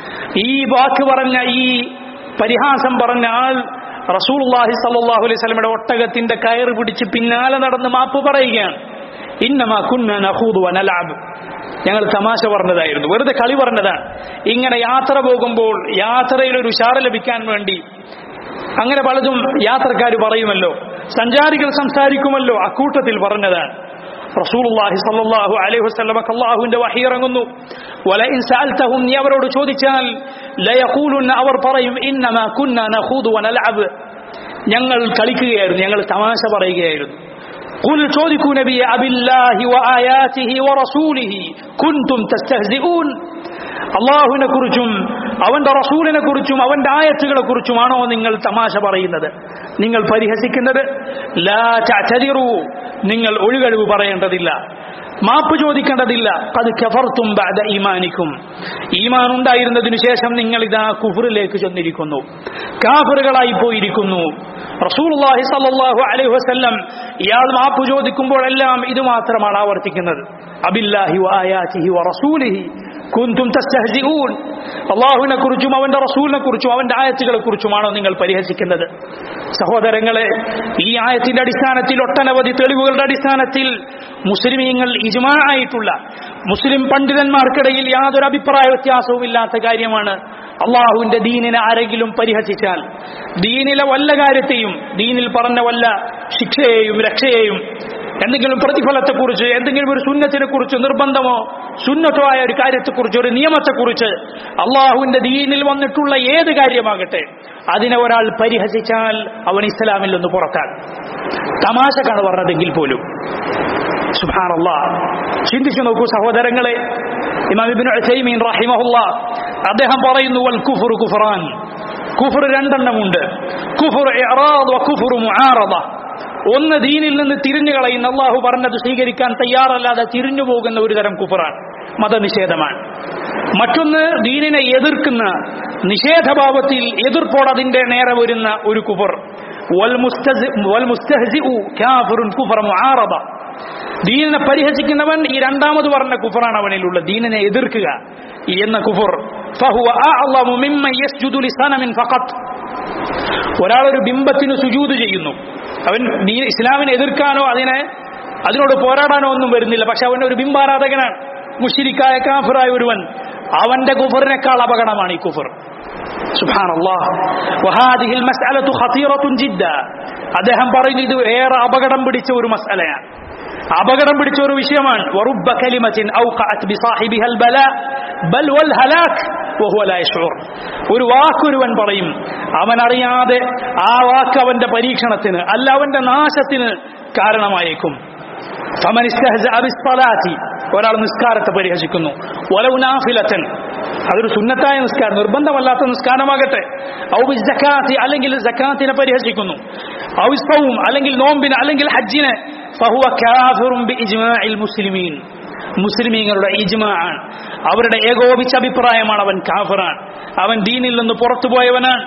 ഈ വാക്ക് പറഞ്ഞ ഈ പരിഹാസം പറഞ്ഞ ആൾ റസൂലുള്ളാഹി സല്ലല്ലാഹു അലൈഹി വസല്ലമയുടെ ഒട്ടകത്തിന്റെ കയറ് പിടിച്ച് പിന്നാലെ നടന്ന് മാപ്പ് പറയുകയാണ് ഇന്നമാ കുന്ന നഖൂദു വനലഅബ് ഞങ്ങൾ തമാശ പറഞ്ഞതായിരുന്നു വെറുതെ കളി പറഞ്ഞതാണ് ഇങ്ങനെ യാത്ര പോകുമ്പോൾ യാത്രയിൽ ഒരു ഉഷാറ് ലഭിക്കാൻ വേണ്ടി അങ്ങനെ പലതും യാത്രക്കാർ പറയുമല്ലോ സഞ്ചാരികൾ സംസാരിക്കുമല്ലോ അക്കൂട്ടത്തിൽ പറഞ്ഞതാണ് റസൂലുള്ളാഹി സ്വല്ലല്ലാഹു അലൈഹി വസല്ലമക്ക് അല്ലാഹുവിന്റെ വഹി ഇറങ്ങുന്നു വലഇൻ സഅൽതഹും നീ അവരോട് ചോദിച്ചാൽ ലയഖൂലുന്ന അവർ പറയും ഇന്നമാ കുന്ന നഖൂദു വനൽഅബ് ഞങ്ങൾ കളിക്കുകയായിരുന്നു ഞങ്ങൾ തമാശ പറയുകയായിരുന്നു قل ചോദിക്കൂ നബിയെ അബില്ലാഹി വആയാതിഹി വറസൂലിഹി കുൻതും തസ്തഹ്സിഊൻ അള്ളാഹുവിനെ കുറിച്ചും അവന്റെ റസൂലിനെ കുറിച്ചും അവന്റെ ആയത്തുകളെ കുറിച്ചുമാണോ നിങ്ങൾ തമാശ പറയുന്നത് നിങ്ങൾ പരിഹസിക്കുന്നത് ലാ തഅ്തദിറു നിങ്ങൾ ഒഴികഴിവ് പറയേണ്ടതില്ല മാപ്പ് ചോദിക്കേണ്ടതില്ല അത് കഫർത്തും ബാദ ഈമാനിക്കും ഈമാൻ ഉണ്ടായിരുന്നതിനു ശേഷം നിങ്ങൾ ഇതാ കുഫറിലേക്ക് ചെന്നിരിക്കുന്നു കാഫറുകളായി പോയിരിക്കുന്നു റസൂലുള്ളാഹി സല്ലല്ലാഹു അലൈഹി വസല്ലം ഇയാൾ മാപ്പ് ചോദിക്കുമ്പോഴെല്ലാം ഇത് മാത്രമാണ് ആവർത്തിക്കുന്നത് അബില്ലാഹി വആയാതിഹി വറസൂലിഹി കുന്തും തസ്തഹ്സിഊൻ അള്ളാഹുവിനെ കുറിച്ചും അവന്റെ റസൂലിനെ കുറിച്ചും അവന്റെ ആയത്തുകളെ കുറിച്ചുമാണോ നിങ്ങൾ പരിഹസിക്കുന്നത് സഹോദരങ്ങളെ ഈ ആയത്തിന്റെ അടിസ്ഥാനത്തിൽ ഒട്ടനവധി തെളിവുകളുടെ അടിസ്ഥാനത്തിൽ മുസ്ലിമീങ്ങൾ ഇജ്മാ ആയിട്ടുള്ള മുസ്ലിം പണ്ഡിതന്മാർക്കിടയിൽ യാതൊരു അഭിപ്രായ വ്യത്യാസവും ഇല്ലാത്ത കാര്യമാണ് അള്ളാഹുവിന്റെ ദീനിനെ ആരെങ്കിലും പരിഹസിച്ചാൽ ദീനിലെ വല്ല കാര്യത്തെയും ദീനിൽ പറഞ്ഞ വല്ല ശിക്ഷയെയും രക്ഷയെയും എന്തെങ്കിലും പ്രതിഫലത്തെക്കുറിച്ച് എന്തെങ്കിലും ഒരു സുന്നത്തിനെ കുറിച്ച് നിർബന്ധമോ സുന്നത്തോ ആയ ഒരു കാര്യത്തെക്കുറിച്ച് ഒരു നിയമത്തെക്കുറിച്ച് അള്ളാഹുവിന്റെ ദീനിൽ വന്നിട്ടുള്ള ഏത് കാര്യമാകട്ടെ അതിനെ ഒരാൾ പരിഹസിച്ചാൽ അവൻ ഇസ്ലാമിൽ നിന്ന് പുറത്താൻ തമാശക്കാണ് പറഞ്ഞതെങ്കിൽ പോലും സുബാനല്ലാ ചിന്തിച്ചു നോക്കൂ സഹോദരങ്ങളെ ഇമാം ഇബ്നു ഉസൈമീൻ റഹിമഹുല്ല അദ്ദേഹം പറയുന്നു വൽ കുഫ്റു കുഫ്റാൻ കുഫർ രണ്ടെണ്ണമുണ്ട് കുഫർ ഇറാദ് വ കുഫർ മുആറദ ഒന്ന് ദീനിൽ നിന്ന് തിരിഞ്ഞു കളയുന്ന അള്ളാഹു പറഞ്ഞത് സ്വീകരിക്കാൻ തയ്യാറല്ലാതെ തിരിഞ്ഞു പോകുന്ന ഒരു തരം കുഫറാണ് മതനിഷേധമാണ് മറ്റൊന്ന് ദീനിനെ എതിർക്കുന്ന നിഷേധഭാവത്തിൽ എതിർപ്പോട് അതിന്റെ നേരെ വരുന്ന ഒരു കുഫർ ദീനിനെ പരിഹസിക്കുന്നവൻ ഈ രണ്ടാമത് പറഞ്ഞ കുഫറാണ് അവനിലുള്ള ദീനിനെ എതിർക്കുക എന്ന കുഫർ ഒരാളൊരു ബിംബത്തിന് സുജൂത് ചെയ്യുന്നു അവൻ ഇസ്ലാമിനെ എതിർക്കാനോ അതിനെ അതിനോട് പോരാടാനോ ഒന്നും വരുന്നില്ല പക്ഷെ അവൻ ഒരു ബിംബാരാധകനാണ് മുഷിരിക്കായ കാഫിറായ ഒരുവൻ അവന്റെ കുഫറിനേക്കാൾ അപകടമാണ് ഈ കുഫർ അദ്ദേഹം പറയുന്നു ഇത് ഏറെ അപകടം പിടിച്ച ഒരു മസലയാണ് അപകടം പിടിച്ച ഒരു വിഷയമാണ് ഒരു വാക്കൊരുവൻ പറയും അവൻ അറിയാതെ ആ വാക്ക് അവന്റെ പരീക്ഷണത്തിന് അല്ല അവന്റെ നാശത്തിന് കാരണമായേക്കും ഒരാൾ നിസ്കാരത്തെ പരിഹസിക്കുന്നു ഒലവുനാഫിലത്തൻ അതൊരു സുന്നത്തായ നിസ്കാരം നിർബന്ധമല്ലാത്ത നിസ്കാരമാകട്ടെ ഔബിസക്കാത്തി അല്ലെങ്കിൽ സക്കാത്തിനെ പരിഹസിക്കുന്നു ഔസ്ഫവും അല്ലെങ്കിൽ നോമ്പിന് അല്ലെങ്കിൽ ഹജ്ജിനെ മുസ്ലിമീൻ മുസ്ലിമീങ്ങളുടെ ഇജ്മാ ആണ് അവരുടെ ഏകോപിച്ച അഭിപ്രായമാണ് അവൻ കാഫറാണ് അവൻ ദീനിൽ നിന്ന് പുറത്തുപോയവനാണ്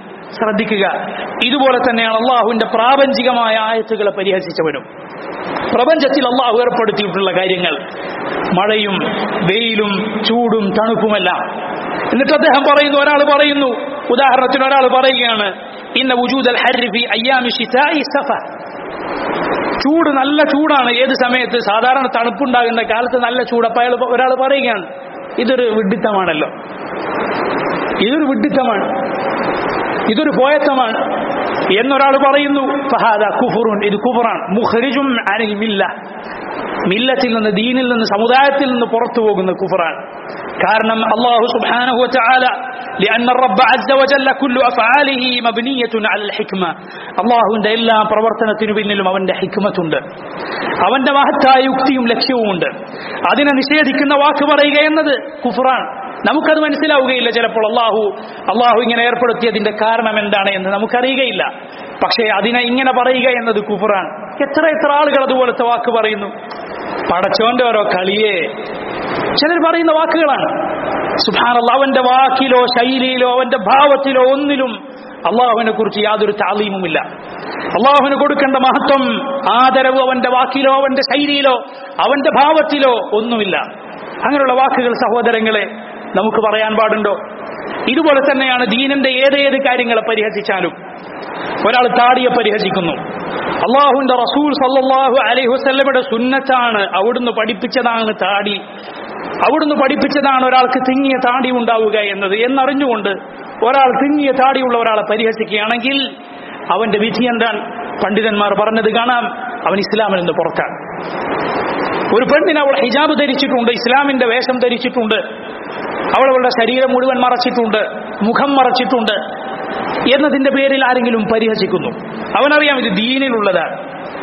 ശ്രദ്ധിക്കുക ഇതുപോലെ തന്നെയാണ് അള്ളാഹുവിന്റെ പ്രാപഞ്ചികമായ ആയത്തുകളെ പരിഹസിച്ചവനും പ്രപഞ്ചത്തിൽ അള്ളാഹു ഏർപ്പെടുത്തിയിട്ടുള്ള കാര്യങ്ങൾ മഴയും വെയിലും ചൂടും തണുപ്പുമെല്ലാം എന്നിട്ട് അദ്ദേഹം പറയുന്നു ഒരാൾ പറയുന്നു ഉദാഹരണത്തിന് ഒരാൾ പറയുകയാണ് ഇന്ന വുജൂദൽ ഹർഫി അയ്യാമി ശിതാഇ സഫ ചൂട് നല്ല ചൂടാണ് ഏത് സമയത്ത് സാധാരണ തണുപ്പുണ്ടാകുന്ന കാലത്ത് നല്ല ചൂട് അപ്പൊ അയാൾ ഒരാൾ പറയുകയാണ് ഇതൊരു വിഡിത്തമാണല്ലോ ഇതൊരു വിഡിത്തമാണ് ഇതൊരു പോയത്തമാണ് എന്നൊരാൾ പറയുന്നു ഫഹാദ കുഫുറുൻ ഇത് കുഫറാണ് മുഖരിജും അനിൽ മില്ല മില്ലത്തിൽ നിന്ന് ദീനിൽ നിന്ന് സമുദായത്തിൽ നിന്ന് പുറത്തു പോകുന്ന കുഫറാണ് കാരണം അള്ളാഹു സുബ്ഹാനഹു വതആല لأن الرب عز وجل كل أفعاله مبنية على الحكمة അള്ളാഹുവിന്റെ എല്ലാ പ്രവർത്തനത്തിനു പിന്നിലും അവന്റെ ഹിക്മത്തുണ്ട് അവന്റെ മഹത്തായ യുക്തിയും ലക്ഷ്യവുമുണ്ട് അതിനെ നിഷേധിക്കുന്ന വാക്ക് പറയുക എന്നത് കുഫറാണ് നമുക്കത് മനസ്സിലാവുകയില്ല ചിലപ്പോൾ അള്ളാഹു അള്ളാഹു ഇങ്ങനെ ഏർപ്പെടുത്തിയതിന്റെ കാരണം എന്താണ് എന്ന് നമുക്കറിയുകയില്ല പക്ഷേ അതിനെ ഇങ്ങനെ പറയുക എന്നത് കുഫറാണ് എത്ര എത്ര ആളുകൾ അതുപോലത്തെ വാക്ക് പറയുന്നു പടച്ചോന്റെ ഓരോ കളിയെ ചിലർ പറയുന്ന വാക്കുകളാണ് സുഭാനല്ല അവന്റെ വാക്കിലോ ശൈലിയിലോ അവന്റെ ഭാവത്തിലോ ഒന്നിലും അള്ളാഹുവിനെ കുറിച്ച് യാതൊരു താളീമുമില്ല അള്ളാഹുവിന് കൊടുക്കേണ്ട മഹത്വം ആദരവ് അവന്റെ വാക്കിലോ അവന്റെ ശൈലിയിലോ അവന്റെ ഭാവത്തിലോ ഒന്നുമില്ല അങ്ങനെയുള്ള വാക്കുകൾ സഹോദരങ്ങളെ നമുക്ക് പറയാൻ പാടുണ്ടോ ഇതുപോലെ തന്നെയാണ് ദീനിന്റെ ഏതേത് കാര്യങ്ങളെ പരിഹസിച്ചാലും ഒരാൾ താടിയെ പരിഹസിക്കുന്നു അള്ളാഹുവിന്റെ റസൂൽ സല്ലല്ലാഹു അലൈഹി വസല്ലമയുടെ സുന്നത്താണ് അവിടുന്ന് പഠിപ്പിച്ചതാണ് താടി അവിടുന്ന് പഠിപ്പിച്ചതാണ് ഒരാൾക്ക് തിങ്ങിയ താടി ഉണ്ടാവുക എന്നത് എന്നറിഞ്ഞുകൊണ്ട് ഒരാൾ തിങ്ങിയ താടിയുള്ള ഒരാളെ പരിഹസിക്കുകയാണെങ്കിൽ അവന്റെ വിധി എന്താണ് പണ്ഡിതന്മാർ പറഞ്ഞത് കാണാം അവൻ ഇസ്ലാമിൽ നിന്ന് പുറത്താണ് ഒരു പെണ്ണിന് അവൾ ഹിജാബ് ധരിച്ചിട്ടുണ്ട് ഇസ്ലാമിന്റെ വേഷം ധരിച്ചിട്ടുണ്ട് അവൾ അവളുടെ ശരീരം മുഴുവൻ മറച്ചിട്ടുണ്ട് മുഖം മറച്ചിട്ടുണ്ട് എന്നതിന്റെ പേരിൽ ആരെങ്കിലും പരിഹസിക്കുന്നു അവനറിയാം ഇത് ദീനിലുള്ളതാണ്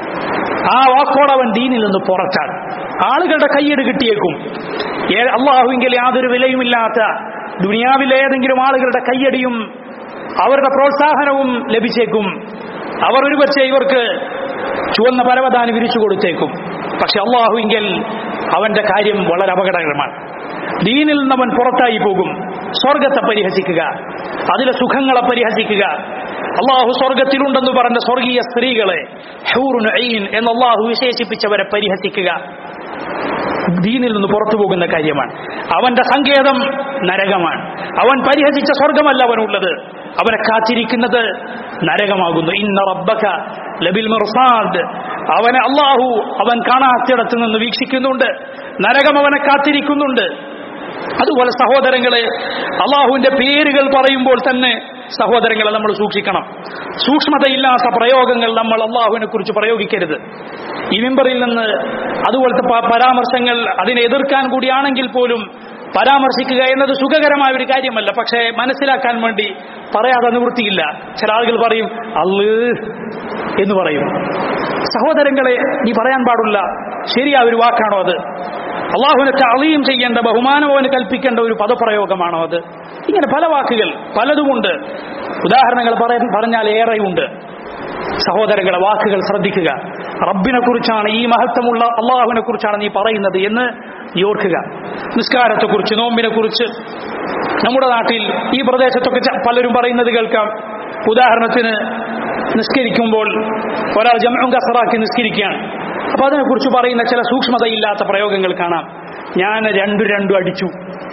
ആ വാക്കോട് അവൻ ദീനിൽ നിന്ന് പുറത്താണ് ആളുകളുടെ കൈയ്യട് കിട്ടിയേക്കും ഏ- അള്ളാഹുവിങ്കിൽ യാതൊരു വിലയുമില്ലാത്ത ദുനിയാവിലെ ഏതെങ്കിലും ആളുകളുടെ കയ്യടിയും അവരുടെ പ്രോത്സാഹനവും ലഭിച്ചേക്കും അവർ ഒരുപക്ഷെ ഇവർക്ക് ചുവന്ന പരവതാനി വിരിച്ചു കൊടുത്തേക്കും പക്ഷെ അള്ളാഹുവിങ്കിൽ അവന്റെ കാര്യം വളരെ അപകടകരമാണ് ദീനിൽ നിന്ന് അവൻ പുറത്തായി പോകും സ്വർഗത്തെ പരിഹസിക്കുക അതിലെ സുഖങ്ങളെ പരിഹസിക്കുക അള്ളാഹു സ്വർഗത്തിലുണ്ടെന്ന് പറഞ്ഞ സ്വർഗീയ സ്ത്രീകളെ ഹൂറുൻ ഐൻ എന്ന് അള്ളാഹു വിശേഷിപ്പിച്ചവരെ പരിഹസിക്കുക ദീനിൽ നിന്ന് പുറത്തു പോകുന്ന കാര്യമാണ് അവന്റെ സങ്കേതം നരകമാണ് അവൻ പരിഹസിച്ച സ്വർഗമല്ല അവനുള്ളത് അവനെ കാത്തിരിക്കുന്നത് നരകമാകുന്നു ഇന്ന റബ്ബക ലബിൽ മിർസാദ് അവനെ അള്ളാഹു അവൻ കാണാത്തിടത്ത് നിന്ന് വീക്ഷിക്കുന്നുണ്ട് നരകം അവനെ കാത്തിരിക്കുന്നുണ്ട് അതുപോലെ സഹോദരങ്ങളെ അള്ളാഹുവിന്റെ പേരുകൾ പറയുമ്പോൾ തന്നെ സഹോദരങ്ങളെ നമ്മൾ സൂക്ഷിക്കണം സൂക്ഷ്മതയില്ലാത്ത പ്രയോഗങ്ങൾ നമ്മൾ അള്ളാഹുവിനെ കുറിച്ച് പ്രയോഗിക്കരുത് ഈ മിമ്പറിൽ നിന്ന് അതുപോലത്തെ പ- പരാമർശങ്ങൾ അതിനെ എതിർക്കാൻ കൂടിയാണെങ്കിൽ പോലും പരാമർശിക്കുക എന്നത് സുഖകരമായ ഒരു കാര്യമല്ല പക്ഷേ മനസ്സിലാക്കാൻ വേണ്ടി പറയാതെ നിവൃത്തിയില്ല ചില ആളുകൾ പറയും അള്ള് എന്ന് പറയും സഹോദരങ്ങളെ നീ പറയാൻ പാടില്ല ശരിയായ ഒരു വാക്കാണോ അത് അള്ളാഹുവിനെ താളീം ചെയ്യേണ്ട ബഹുമാനം അവന് കൽപ്പിക്കേണ്ട ഒരു പദപ്രയോഗമാണോ അത് ഇങ്ങനെ പല വാക്കുകൾ പലതുമുണ്ട് ഉദാഹരണങ്ങൾ പറയാൻ പറഞ്ഞാൽ ഏറെയുണ്ട് സഹോദരങ്ങളെ വാക്കുകൾ ശ്രദ്ധിക്കുക റബ്ബിനെ കുറിച്ചാണ് ഈ മഹത്വമുള്ള അള്ളാഹുവിനെ കുറിച്ചാണ് നീ പറയുന്നത് എന്ന് നീ ഓർക്കുക നിസ്കാരത്തെക്കുറിച്ച് നോമ്പിനെ കുറിച്ച് നമ്മുടെ നാട്ടിൽ ഈ പ്രദേശത്തൊക്കെ ച- പലരും പറയുന്നത് കേൾക്കാം ഉദാഹരണത്തിന് നിസ്കരിക്കുമ്പോൾ ഒരാൾ ജമ്മും കസറാക്കി നിസ്കരിക്കുകയാണ് അപ്പൊ അതിനെക്കുറിച്ച് പറയുന്ന ചില സൂക്ഷ്മതയില്ലാത്ത പ്രയോഗങ്ങൾ കാണാം ഞാൻ രണ്ടു രണ്ടു അടിച്ചു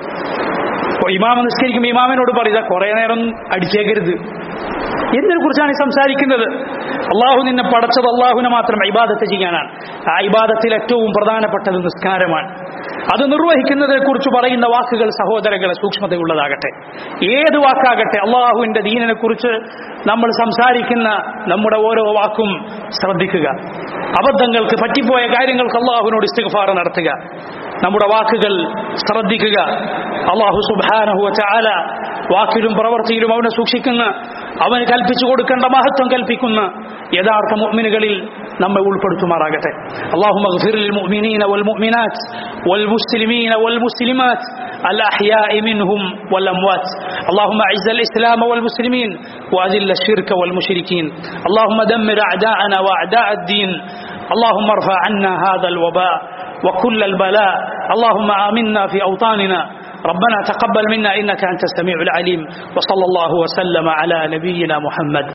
അപ്പൊ ഇമാമ നിസ്കരിക്കുമ്പോൾ ഇമാമിനോട് പറയുക കുറെ നേരം അടിച്ചേക്കരുത് എന്തിനെ കുറിച്ചാണ് ഈ സംസാരിക്കുന്നത് അള്ളാഹു നിന്നെ പടച്ചത് അള്ളാഹുവിനെ മാത്രം ഇബാദത്ത് ചെയ്യാനാണ് ആ ഇബാദത്തിൽ ഏറ്റവും പ്രധാനപ്പെട്ടത് നിസ്കാരമാണ് അത് നിർവഹിക്കുന്നതിനെ കുറിച്ച് പറയുന്ന വാക്കുകൾ സഹോദരങ്ങളെ സൂക്ഷ്മതയുള്ളതാകട്ടെ ഏത് വാക്കാകട്ടെ അള്ളാഹുവിന്റെ ദീനിനെ കുറിച്ച് നമ്മൾ സംസാരിക്കുന്ന നമ്മുടെ ഓരോ വാക്കും ശ്രദ്ധിക്കുക അബദ്ധങ്ങൾക്ക് പറ്റിപ്പോയ കാര്യങ്ങൾക്ക് അള്ളാഹുവിനോട് ഇസ്തിഗ്ഫാർ നടത്തുക നമ്മുടെ വാക്കുകൾ ശ്രദ്ധിക്കുക അള്ളാഹു സുബാനഹു ചാല വാക്കിലും പ്രവൃത്തിയിലും അവനെ സൂക്ഷിക്കുന്ന അവന് കൽപ്പിച്ചു കൊടുക്കേണ്ട മഹത്വം കൽപ്പിക്കുന്ന യഥാർത്ഥ മുഅ്മിനുകളിൽ നമ്മെ ഉൾപ്പെടുത്തുമാറാകട്ടെ اللهم اغفر للمؤمنين والمؤمنات والمسلمين والمسلمات الأحياء منهم والأموات اللهم أعز الإسلام والمسلمين وأذل الشرك والمشركين اللهم دمر أعداءنا وأعداء الدين اللهم ارفع عنا هذا الوباء وكل البلاء اللهم آمنا في أوطاننا ربنا تقبل منا إنك أنت السميع العليم وصلى الله وسلم على نبينا محمد